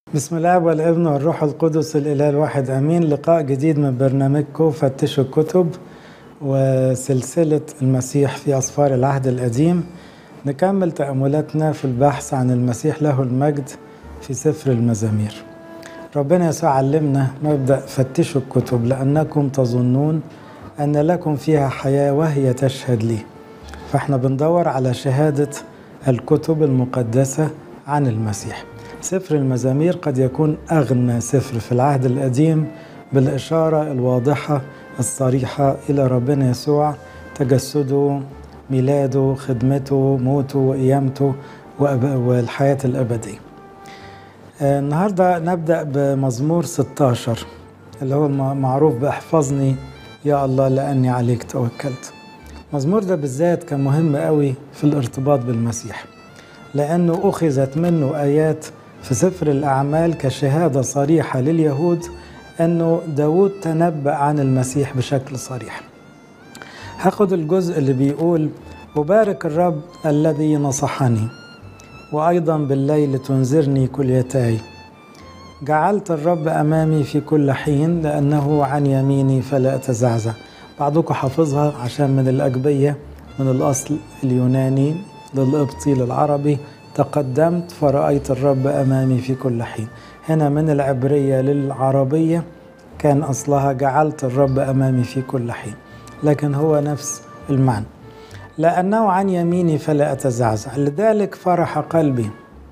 بسم الله والابن والروح القدس الاله الواحد امين لقاء جديد من برنامجكم فتشوا الكتب وسلسله المسيح في اسفار العهد القديم نكمل تاملاتنا في البحث عن المسيح له المجد في سفر المزامير ربنا يسوع علمنا مبدا فتشوا الكتب لانكم تظنون ان لكم فيها حياه وهي تشهد لي فاحنا بندور على شهاده الكتب المقدسه عن المسيح سفر المزامير قد يكون أغنى سفر في العهد القديم بالإشارة الواضحة الصريحة إلى ربنا يسوع تجسده ميلاده خدمته موته وقيامته والحياة الأبدية النهاردة نبدأ بمزمور 16 اللي هو معروف بأحفظني يا الله لأني عليك توكلت المزمور ده بالذات كان مهم قوي في الارتباط بالمسيح لأنه أخذت منه آيات في سفر الأعمال كشهادة صريحة لليهود أنه داود تنبأ عن المسيح بشكل صريح هاخد الجزء اللي بيقول أبارك الرب الذي نصحني وأيضا بالليل تنذرني كليتاي جعلت الرب أمامي في كل حين لأنه عن يميني فلا أتزعزع بعضكم حافظها عشان من الأجبية من الأصل اليوناني للقبطي للعربي تقدمت فرأيت الرب أمامي في كل حين هنا من العبرية للعربية كان أصلها جعلت الرب أمامي في كل حين لكن هو نفس المعنى لأنه عن يميني فلا أتزعزع لذلك فرح قلبي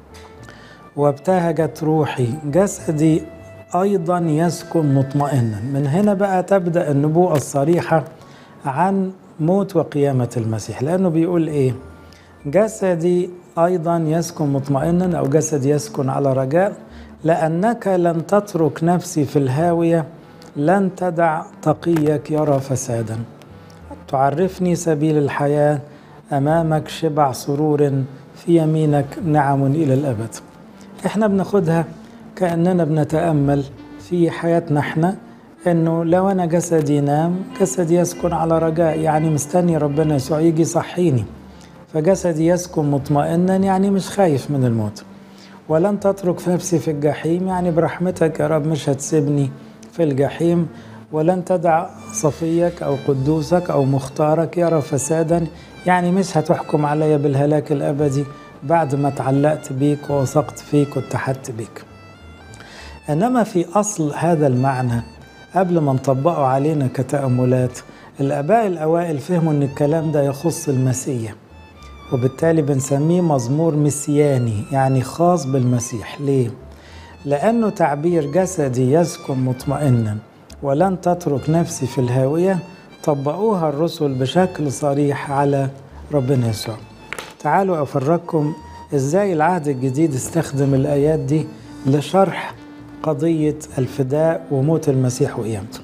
وابتهجت روحي جسدي أيضا يسكن مطمئنا من هنا بقى تبدأ النبوءة الصريحة عن موت وقيامة المسيح لأنه بيقول إيه جسدي أيضا يسكن مطمئنا أو جسد يسكن على رجاء لأنك لن تترك نفسي في الهاوية لن تدع تقيك يرى فسادا تعرفني سبيل الحياة أمامك شبع سرور في يمينك نعم إلى الأبد إحنا بناخدها كأننا بنتأمل في حياتنا إحنا إنه لو أنا جسدي نام جسدي يسكن على رجاء يعني مستني ربنا يسوع يجي يصحيني فجسدي يسكن مطمئنا يعني مش خايف من الموت ولن تترك نفسي في الجحيم يعني برحمتك يا رب مش هتسيبني في الجحيم ولن تدع صفيك أو قدوسك أو مختارك يرى فسادا يعني مش هتحكم علي بالهلاك الأبدي بعد ما تعلقت بيك ووثقت فيك واتحدت بيك إنما في أصل هذا المعنى قبل ما نطبقه علينا كتأملات الآباء الأوائل فهموا إن الكلام ده يخص المسيح وبالتالي بنسميه مزمور مسياني يعني خاص بالمسيح ليه؟ لأنه تعبير جسدي يسكن مطمئنا ولن تترك نفسي في الهاوية طبقوها الرسل بشكل صريح على ربنا يسوع تعالوا أفرجكم إزاي العهد الجديد استخدم الآيات دي لشرح قضية الفداء وموت المسيح وقيامته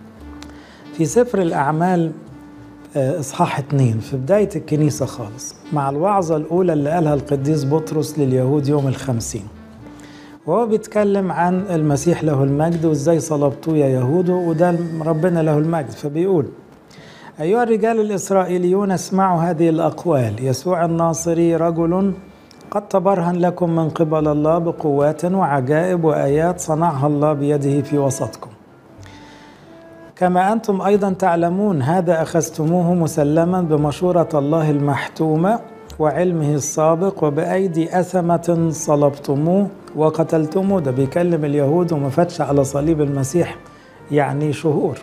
في سفر الأعمال اصحاح اتنين في بداية الكنيسة خالص مع الوعظة الأولى اللي قالها القديس بطرس لليهود يوم الخمسين وهو بيتكلم عن المسيح له المجد وازاي صلبتوه يا يهود وده ربنا له المجد فبيقول أيها الرجال الإسرائيليون اسمعوا هذه الأقوال يسوع الناصري رجل قد تبرهن لكم من قبل الله بقوات وعجائب وآيات صنعها الله بيده في وسطكم كما أنتم أيضا تعلمون هذا أخذتموه مسلما بمشورة الله المحتومة وعلمه السابق وبأيدي أثمة صلبتموه وقتلتموه ده بيكلم اليهود وما فاتش على صليب المسيح يعني شهور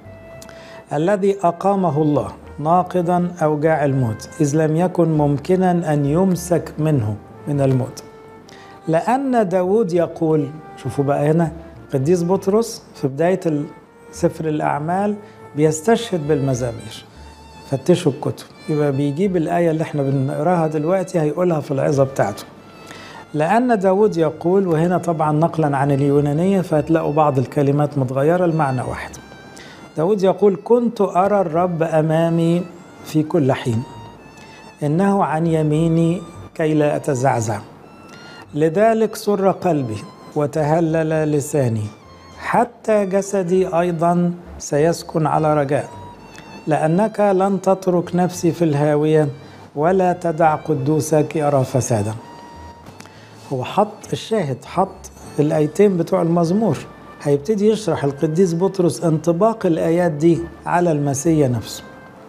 الذي أقامه الله ناقضا أوجاع الموت إذ لم يكن ممكنا أن يمسك منه من الموت لأن داود يقول شوفوا بقى هنا قديس بطرس في بداية سفر الأعمال بيستشهد بالمزامير فتشوا الكتب يبقى بيجيب الآية اللي احنا بنقراها دلوقتي هيقولها في العظة بتاعته لأن داود يقول وهنا طبعا نقلا عن اليونانية فهتلاقوا بعض الكلمات متغيرة المعنى واحد داود يقول كنت أرى الرب أمامي في كل حين إنه عن يميني كي لا أتزعزع لذلك سر قلبي وتهلل لساني حتى جسدي ايضا سيسكن على رجاء لانك لن تترك نفسي في الهاويه ولا تدع قدوسك يرى فسادا هو حط الشاهد حط الآيتين بتوع المزمور هيبتدي يشرح القديس بطرس انطباق الآيات دي على المسيح نفسه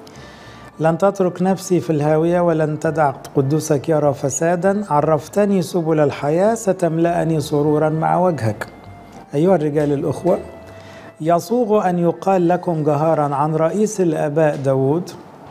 لن تترك نفسي في الهاوية ولن تدع قدوسك يرى فسادا عرفتني سبل الحياة ستملأني سرورا مع وجهك أيها الرجال الأخوة يصوغ أن يقال لكم جهارا عن رئيس الآباء داود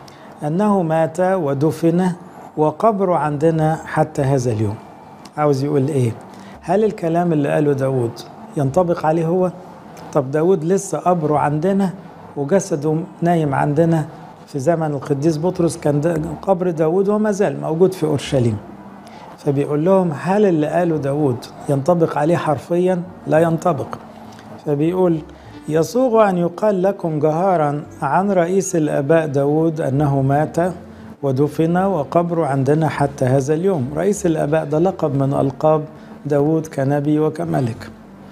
أنه مات ودفن وقبره عندنا حتى هذا اليوم عاوز يقول إيه هل الكلام اللي قاله داود ينطبق عليه هو طب داود لسه قبره عندنا وجسده نايم عندنا في زمن القديس بطرس كان دا قبر داود وما زال موجود في أورشليم فبيقول لهم هل اللي قاله داود ينطبق عليه حرفيا لا ينطبق فبيقول يصوغ أن يقال لكم جهارا عن رئيس الآباء داود أنه مات ودفن وقبره عندنا حتى هذا اليوم رئيس الآباء ده لقب من ألقاب داود كنبي وكملك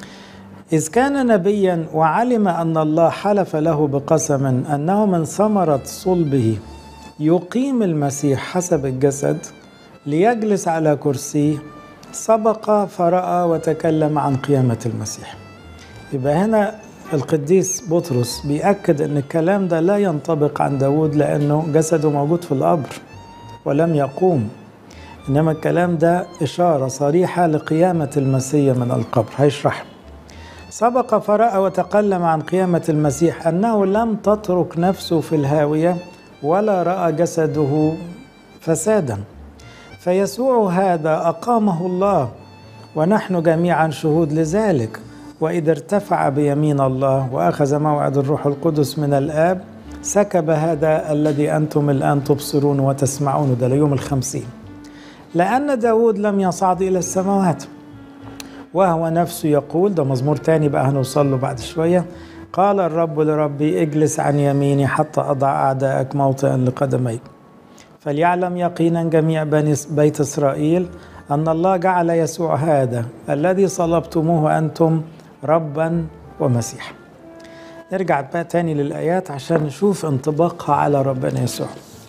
إذ كان نبيا وعلم أن الله حلف له بقسم أنه من ثمرة صلبه يقيم المسيح حسب الجسد ليجلس على كرسيه سبق فرأى وتكلم عن قيامة المسيح يبقى هنا القديس بطرس بيأكد أن الكلام ده لا ينطبق عن داود لأنه جسده موجود في القبر ولم يقوم إنما الكلام ده إشارة صريحة لقيامة المسيح من القبر هيشرح سبق فرأى وتكلم عن قيامة المسيح أنه لم تترك نفسه في الهاوية ولا رأى جسده فسادا فيسوع هذا أقامه الله ونحن جميعا شهود لذلك وإذا ارتفع بيمين الله وأخذ موعد الروح القدس من الآب سكب هذا الذي أنتم الآن تبصرون وتسمعون ده ليوم الخمسين لأن داود لم يصعد إلى السماوات وهو نفسه يقول ده مزمور تاني بقى هنوصل له بعد شوية قال الرب لربي اجلس عن يميني حتى أضع أعداءك موطئا لقدميك فليعلم يقينا جميع بني بيت إسرائيل أن الله جعل يسوع هذا الذي صلبتموه أنتم ربا ومسيحا نرجع بقى تاني للآيات عشان نشوف انطباقها على ربنا يسوع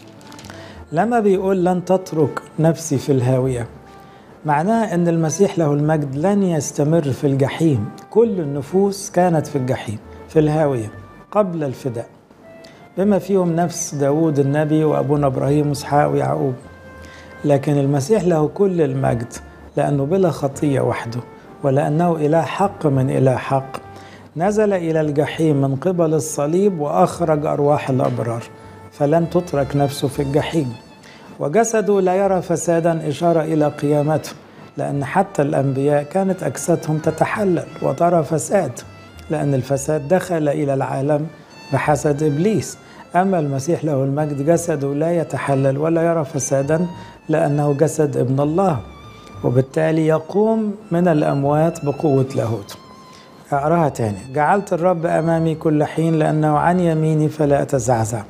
لما بيقول لن تترك نفسي في الهاوية معناه أن المسيح له المجد لن يستمر في الجحيم كل النفوس كانت في الجحيم في الهاوية قبل الفداء بما فيهم نفس داود النبي وأبونا إبراهيم وإسحاق ويعقوب لكن المسيح له كل المجد لأنه بلا خطية وحده ولأنه إله حق من إله حق نزل إلى الجحيم من قبل الصليب وأخرج أرواح الأبرار فلن تترك نفسه في الجحيم وجسده لا يرى فسادا إشارة إلى قيامته لأن حتى الأنبياء كانت أجسادهم تتحلل وترى فساد لأن الفساد دخل إلى العالم بحسد إبليس أما المسيح له المجد جسده لا يتحلل ولا يرى فسادا لأنه جسد ابن الله وبالتالي يقوم من الأموات بقوة لاهوت أقراها تاني جعلت الرب أمامي كل حين لأنه عن يميني فلا أتزعزع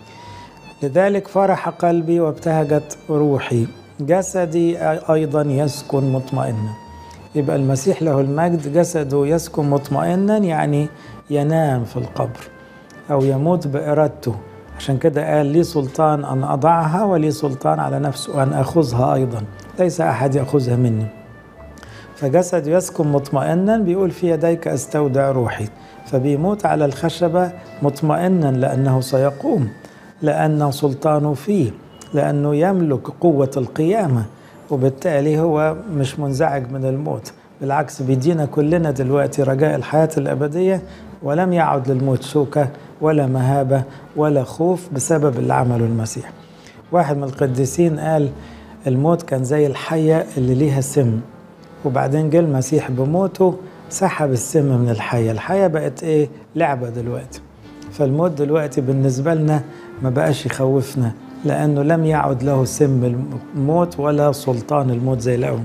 لذلك فرح قلبي وابتهجت روحي جسدي أيضا يسكن مطمئنا يبقى المسيح له المجد جسده يسكن مطمئنا يعني ينام في القبر أو يموت بإرادته عشان كده قال لي سلطان أن أضعها ولي سلطان على نفسه أن أخذها أيضا ليس أحد يأخذها مني فجسد يسكن مطمئنا بيقول في يديك أستودع روحي فبيموت على الخشبة مطمئنا لأنه سيقوم لأن سلطانه فيه لأنه يملك قوة القيامة وبالتالي هو مش منزعج من الموت بالعكس بيدينا كلنا دلوقتي رجاء الحياة الأبدية ولم يعد للموت شوكة ولا مهابة ولا خوف بسبب اللي عمله المسيح واحد من القديسين قال الموت كان زي الحية اللي ليها سم وبعدين جه المسيح بموته سحب السم من الحية الحية بقت ايه لعبة دلوقتي فالموت دلوقتي بالنسبة لنا ما بقاش يخوفنا لأنه لم يعد له سم الموت ولا سلطان الموت زي الأول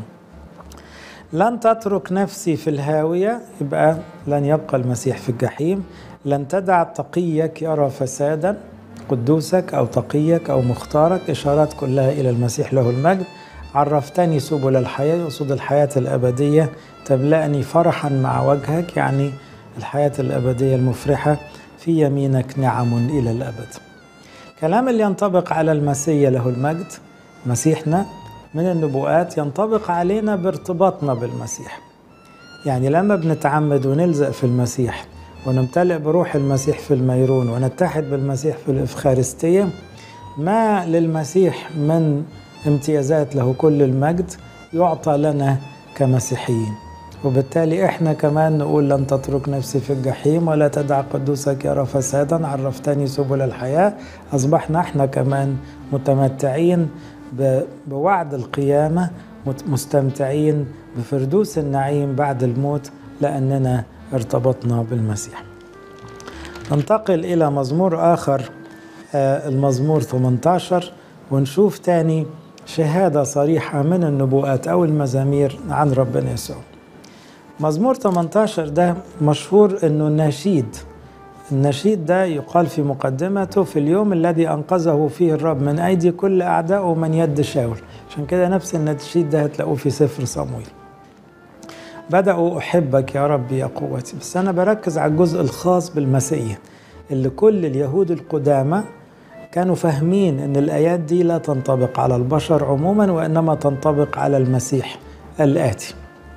لن تترك نفسي في الهاوية يبقى لن يبقى المسيح في الجحيم لن تدع تقيك يرى فسادا قدوسك أو تقيك أو مختارك إشارات كلها إلى المسيح له المجد عرفتني سبل الحياة يقصد الحياة الأبدية تملأني فرحا مع وجهك يعني الحياة الأبدية المفرحة في يمينك نعم إلى الأبد كلام اللي ينطبق على المسيح له المجد مسيحنا من النبوءات ينطبق علينا بارتباطنا بالمسيح يعني لما بنتعمد ونلزق في المسيح ونمتلئ بروح المسيح في الميرون ونتحد بالمسيح في الإفخارستية ما للمسيح من امتيازات له كل المجد يعطى لنا كمسيحيين وبالتالي احنا كمان نقول لن تترك نفسي في الجحيم ولا تدع قدوسك يرى فسادا عرفتني سبل الحياة أصبحنا احنا كمان متمتعين بوعد القيامة مستمتعين بفردوس النعيم بعد الموت لأننا ارتبطنا بالمسيح ننتقل إلى مزمور آخر المزمور 18 ونشوف تاني شهادة صريحة من النبوءات أو المزامير عن ربنا يسوع مزمور 18 ده مشهور انه النشيد النشيد ده يقال في مقدمته في اليوم الذي انقذه فيه الرب من ايدي كل اعدائه من يد شاول عشان كده نفس النشيد ده هتلاقوه في سفر صمويل بدأوا أحبك يا رب يا قوتي بس أنا بركز على الجزء الخاص بالمسيح اللي كل اليهود القدامى كانوا فاهمين أن الآيات دي لا تنطبق على البشر عموما وإنما تنطبق على المسيح الآتي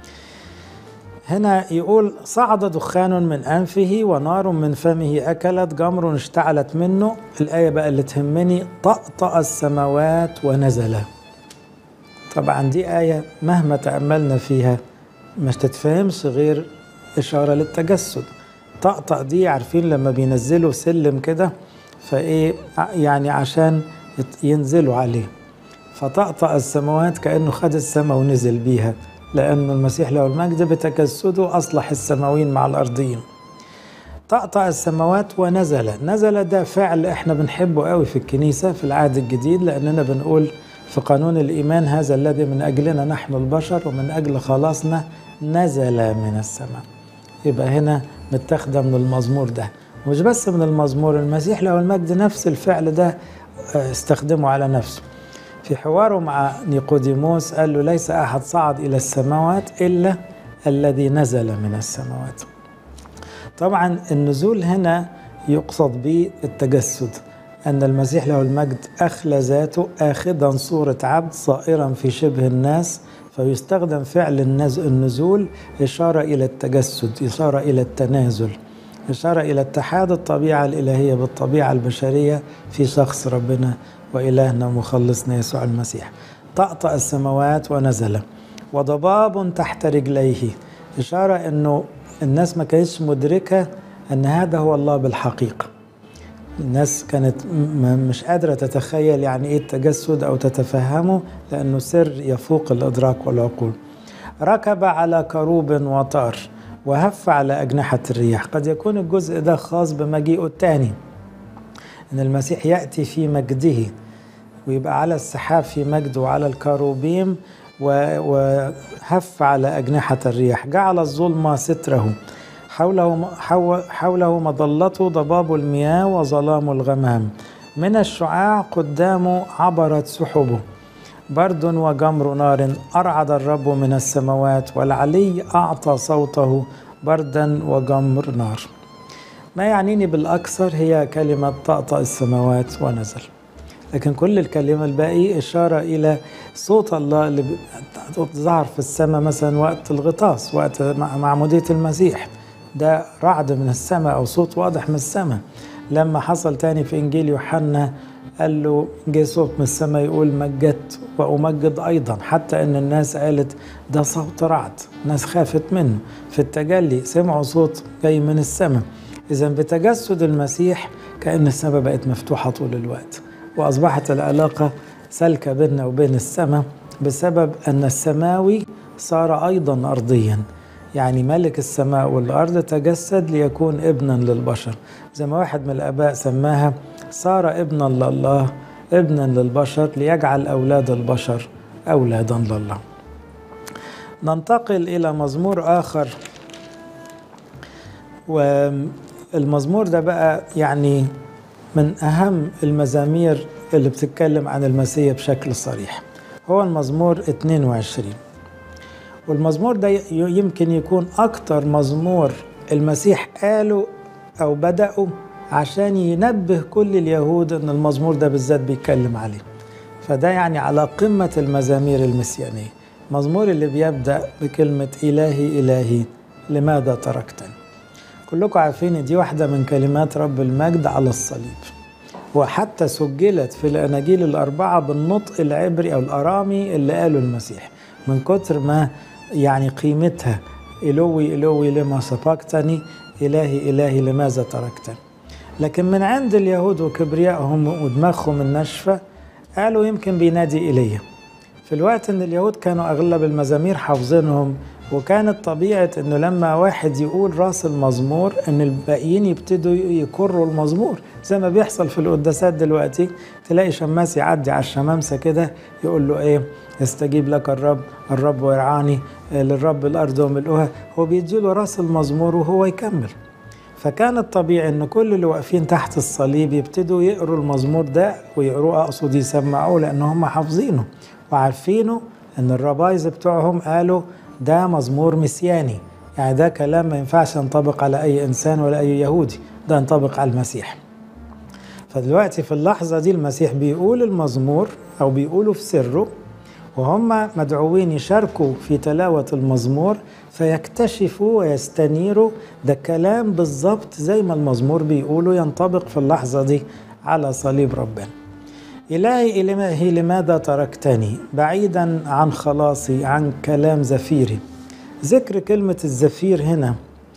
هنا يقول صعد دخان من أنفه ونار من فمه أكلت جمر اشتعلت منه الآية بقى اللي تهمني طأطأ السماوات ونزل طبعا دي آية مهما تأملنا فيها مش تتفهمش غير إشارة للتجسد طأطأ دي عارفين لما بينزلوا سلم كده فإيه يعني عشان ينزلوا عليه فطأطأ السماوات كأنه خد السماء ونزل بيها لأن المسيح له المجد بتجسده أصلح السماويين مع الأرضيين طأطأ السماوات ونزل نزل ده فعل احنا بنحبه قوي في الكنيسة في العهد الجديد لأننا بنقول في قانون الإيمان هذا الذي من أجلنا نحن البشر ومن أجل خلاصنا نزل من السماء يبقى هنا متاخدة من المزمور ده مش بس من المزمور المسيح له المجد نفس الفعل ده استخدمه على نفسه في حواره مع نيقوديموس قال له ليس أحد صعد إلى السماوات إلا الذي نزل من السماوات طبعا النزول هنا يقصد به التجسد أن المسيح له المجد أخلى ذاته آخذا صورة عبد صائرا في شبه الناس فيستخدم فعل النزول إشارة إلى التجسد إشارة إلى التنازل إشارة إلى اتحاد الطبيعة الإلهية بالطبيعة البشرية في شخص ربنا وإلهنا ومخلصنا يسوع المسيح طأطأ السماوات ونزل وضباب تحت رجليه إشارة أنه الناس ما كانتش مدركة أن هذا هو الله بالحقيقة الناس كانت مش قادرة تتخيل يعني إيه التجسد أو تتفهمه لأنه سر يفوق الإدراك والعقول ركب على كروب وطار وهف على أجنحة الرياح قد يكون الجزء ده خاص بمجيئه الثاني ان المسيح ياتي في مجده ويبقى على السحاب في مجده وعلى الكروبيم وهف على اجنحه الرياح جعل الظلم ستره حوله حوله مظلته ضباب المياه وظلام الغمام من الشعاع قدامه عبرت سحبه برد وجمر نار أرعد الرب من السماوات والعلي أعطى صوته بردا وجمر نار ما يعنيني بالأكثر هي كلمة طأطأ السماوات ونزل لكن كل الكلمة الباقي إشارة إلى صوت الله اللي ظهر في السماء مثلا وقت الغطاس وقت معمودية المسيح ده رعد من السماء أو صوت واضح من السماء لما حصل تاني في إنجيل يوحنا قال له جه صوت من السماء يقول مجدت وأمجد أيضا حتى إن الناس قالت ده صوت رعد ناس خافت منه في التجلي سمعوا صوت جاي من السماء إذا بتجسد المسيح كأن السماء بقت مفتوحة طول الوقت وأصبحت العلاقة سالكة بيننا وبين السماء بسبب أن السماوي صار أيضا أرضيا يعني ملك السماء والأرض تجسد ليكون ابنا للبشر زي ما واحد من الآباء سماها صار ابنا لله ابنا للبشر ليجعل أولاد البشر أولادا لله ننتقل إلى مزمور آخر والمزمور ده بقى يعني من أهم المزامير اللي بتتكلم عن المسيح بشكل صريح هو المزمور 22 والمزمور ده يمكن يكون أكتر مزمور المسيح قاله أو بدأه عشان ينبه كل اليهود أن المزمور ده بالذات بيتكلم عليه فده يعني على قمة المزامير المسيانية مزمور اللي بيبدأ بكلمة إلهي إلهي لماذا تركتني كلكم عارفين دي واحدة من كلمات رب المجد على الصليب وحتى سجلت في الأناجيل الأربعة بالنطق العبري أو الأرامي اللي قاله المسيح من كتر ما يعني قيمتها إلوي إلوي لما سبقتني إلهي إلهي لماذا تركتني لكن من عند اليهود وكبريائهم ودماغهم الناشفة قالوا يمكن بينادي إليه في الوقت ان اليهود كانوا اغلب المزامير حافظينهم وكانت طبيعة انه لما واحد يقول راس المزمور ان الباقيين يبتدوا يكروا المزمور زي ما بيحصل في القداسات دلوقتي تلاقي شماس يعدي على الشمامسة كده يقول له ايه يستجيب لك الرب الرب ويرعاني للرب الارض وملؤها هو بيديله راس المزمور وهو يكمل فكان طبيعي ان كل اللي واقفين تحت الصليب يبتدوا يقروا المزمور ده ويقروه اقصد يسمعوه لان هم حافظينه وعارفينه ان الربايز بتوعهم قالوا ده مزمور مسياني يعني ده كلام ما ينفعش ينطبق على اي انسان ولا اي يهودي ده ينطبق على المسيح فدلوقتي في اللحظه دي المسيح بيقول المزمور او بيقوله في سره وهم مدعوين يشاركوا في تلاوة المزمور فيكتشفوا ويستنيروا ده كلام بالظبط زي ما المزمور بيقولوا ينطبق في اللحظة دي على صليب ربنا إلهي إلهي لماذا تركتني بعيدا عن خلاصي عن كلام زفيري ذكر كلمة الزفير هنا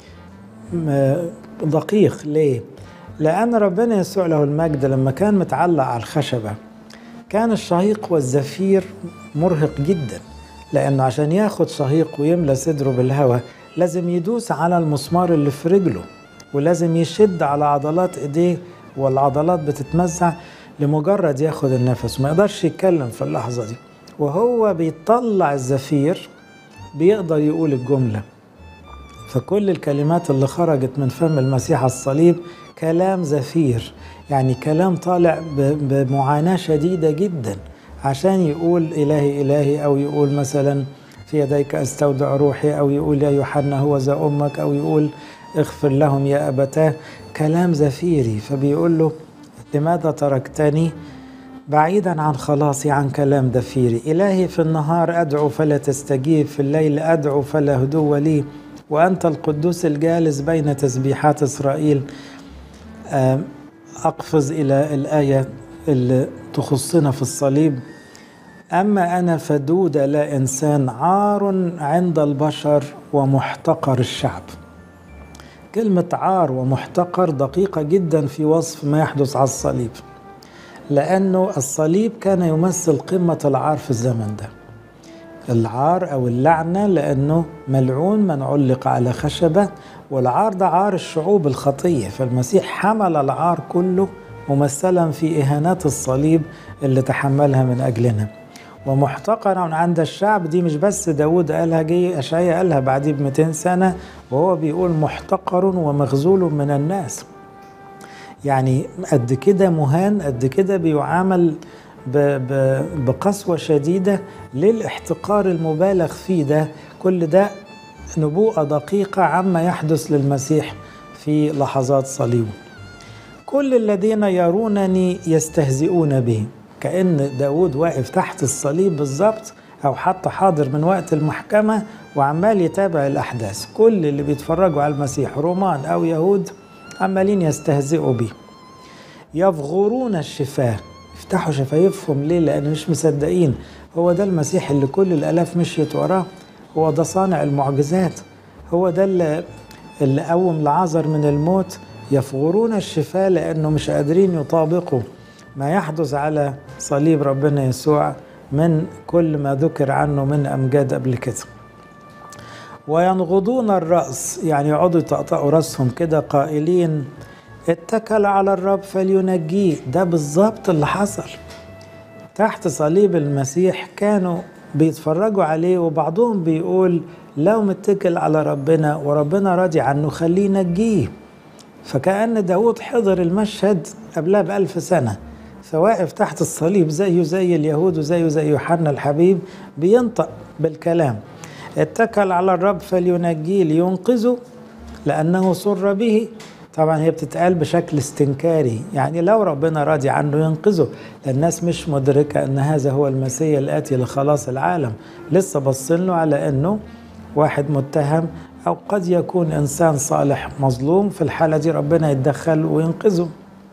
دقيق ليه؟ لأن ربنا يسوع له المجد لما كان متعلق على الخشبة كان الشهيق والزفير مرهق جدا لأنه عشان ياخد شهيق ويملى صدره بالهواء لازم يدوس على المسمار اللي في رجله ولازم يشد على عضلات ايديه والعضلات بتتمزع لمجرد ياخد النفس ما يقدرش يتكلم في اللحظة دي وهو بيطلع الزفير بيقدر يقول الجملة فكل الكلمات اللي خرجت من فم المسيح على الصليب كلام زفير يعني كلام طالع بمعاناة شديدة جدا عشان يقول إلهي إلهي أو يقول مثلا في يديك أستودع روحي أو يقول يا يوحنا هو ذا أمك أو يقول اغفر لهم يا أبتاه كلام زفيري فبيقول له لماذا تركتني بعيدا عن خلاصي عن كلام دفيري إلهي في النهار أدعو فلا تستجيب في الليل أدعو فلا هدوء لي وأنت القدوس الجالس بين تسبيحات إسرائيل أقفز إلى الآية اللي تخصنا في الصليب أما أنا فدودة لا إنسان عار عند البشر ومحتقر الشعب كلمة عار ومحتقر دقيقة جدا في وصف ما يحدث على الصليب لأنه الصليب كان يمثل قمة العار في الزمن ده العار أو اللعنة لأنه ملعون من علق على خشبة والعار ده عار الشعوب الخطية فالمسيح حمل العار كله ممثلا في إهانات الصليب اللي تحملها من أجلنا ومحتقرا عند الشعب دي مش بس داود قالها جه أشعيا قالها بعديه ب 200 سنة وهو بيقول محتقر ومخذول من الناس يعني قد كده مهان قد كده بيعامل بقسوة شديدة للاحتقار المبالغ فيه ده كل ده نبوءة دقيقة عما يحدث للمسيح في لحظات صليبه كل الذين يرونني يستهزئون به كأن داود واقف تحت الصليب بالظبط أو حتى حاضر من وقت المحكمة وعمال يتابع الأحداث كل اللي بيتفرجوا على المسيح رومان أو يهود عمالين يستهزئوا به يفغرون الشفاه يفتحوا شفايفهم ليه لأن مش مصدقين هو ده المسيح اللي كل الآلاف مشيت وراه هو ده صانع المعجزات هو ده اللي, اللي قوم لعازر من الموت يفغرون الشفاء لأنه مش قادرين يطابقوا ما يحدث على صليب ربنا يسوع من كل ما ذكر عنه من أمجاد قبل كده وينغضون الرأس يعني يقعدوا يطقطقوا رأسهم كده قائلين اتكل على الرب فلينجيه ده بالظبط اللي حصل تحت صليب المسيح كانوا بيتفرجوا عليه وبعضهم بيقول لو متكل على ربنا وربنا راضي عنه خليه ينجيه فكأن داود حضر المشهد قبلها بألف سنة فواقف تحت الصليب زيه زي اليهود وزيه زي يوحنا الحبيب بينطق بالكلام اتكل على الرب فلينجيه لينقذه لأنه سر به طبعا هي بتتقال بشكل استنكاري يعني لو ربنا راضي عنه ينقذه الناس مش مدركة أن هذا هو المسيح الآتي لخلاص العالم لسه باصين له على أنه واحد متهم أو قد يكون إنسان صالح مظلوم في الحالة دي ربنا يتدخل وينقذه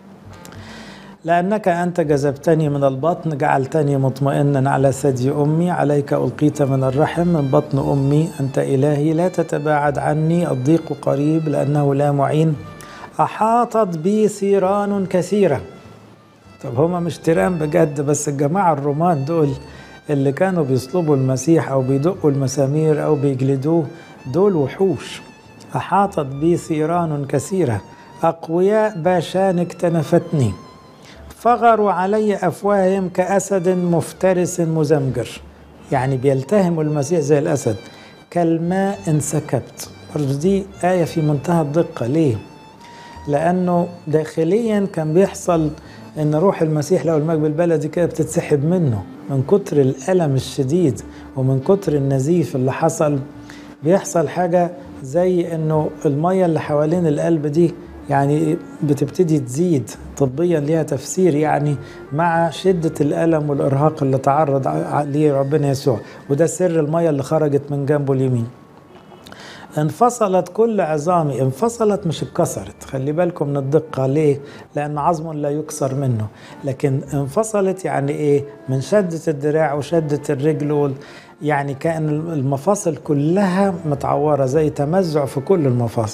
لأنك أنت جذبتني من البطن جعلتني مطمئنا على ثدي أمي عليك ألقيت من الرحم من بطن أمي أنت إلهي لا تتباعد عني الضيق قريب لأنه لا معين أحاطت بي ثيران كثيرة طب هما مش تيران بجد بس الجماعة الرومان دول اللي كانوا بيصلبوا المسيح أو بيدقوا المسامير أو بيجلدوه دول وحوش أحاطت بي ثيران كثيرة أقوياء باشان اكتنفتني فغروا علي أفواههم كأسد مفترس مزمجر يعني بيلتهموا المسيح زي الأسد كالماء انسكبت برضو دي آية في منتهى الدقة ليه؟ لأنه داخليا كان بيحصل إن روح المسيح لو المجد البلدي كده بتتسحب منه من كتر الألم الشديد ومن كتر النزيف اللي حصل بيحصل حاجة زي إنه المية اللي حوالين القلب دي يعني بتبتدي تزيد طبيا ليها تفسير يعني مع شدة الألم والإرهاق اللي تعرض ليه ربنا يسوع وده سر المية اللي خرجت من جنبه اليمين انفصلت كل عظامي انفصلت مش اتكسرت خلي بالكم من الدقة ليه لأن عظم لا يكسر منه لكن انفصلت يعني ايه من شدة الدراع وشدة الرجل يعني كان المفاصل كلها متعورة زي تمزع في كل المفاصل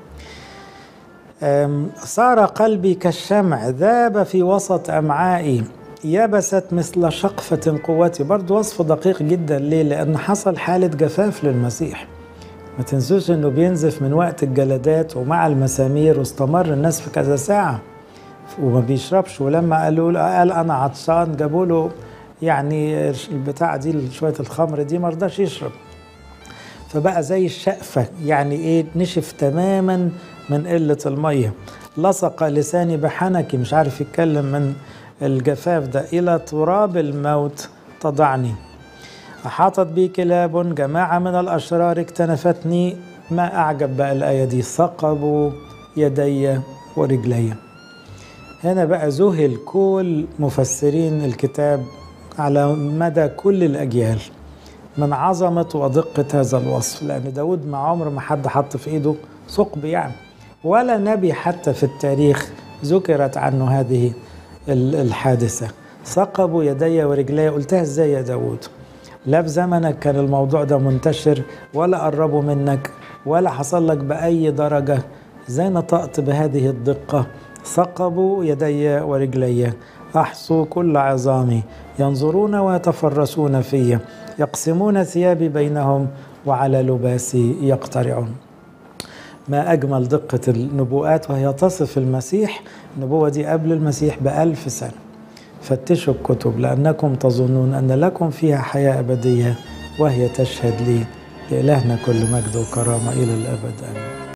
صار قلبي كالشمع ذاب في وسط أمعائي يبست مثل شقفة قوتي برضو وصف دقيق جدا ليه لأن حصل حالة جفاف للمسيح ما تنسوش انه بينزف من وقت الجلدات ومع المسامير واستمر الناس في كذا ساعة وما بيشربش ولما قالوا له قال انا عطشان جابوا له يعني البتاع دي شوية الخمر دي ما رضاش يشرب فبقى زي الشقفة يعني ايه نشف تماما من قلة المية لصق لساني بحنكي مش عارف يتكلم من الجفاف ده إلى تراب الموت تضعني أحاطت بي كلاب جماعة من الأشرار اكتنفتني ما أعجب بقى الآية دي ثقبوا يدي ورجلي هنا بقى ذهل كل مفسرين الكتاب على مدى كل الأجيال من عظمة ودقة هذا الوصف لأن داود ما عمر ما حد حط في إيده ثقب يعني ولا نبي حتى في التاريخ ذكرت عنه هذه الحادثة ثقبوا يدي ورجلي قلتها ازاي يا داود لا في زمنك كان الموضوع ده منتشر ولا قربوا منك ولا حصل لك بأي درجة زي نطقت بهذه الدقة ثقبوا يدي ورجلي أحصوا كل عظامي ينظرون ويتفرسون في يقسمون ثيابي بينهم وعلى لباسي يقترعون ما أجمل دقة النبوءات وهي تصف المسيح النبوة دي قبل المسيح بألف سنة فتشوا الكتب لأنكم تظنون أن لكم فيها حياة أبدية وهي تشهد لي لإلهنا كل مجد وكرامة إلى الأبد آمين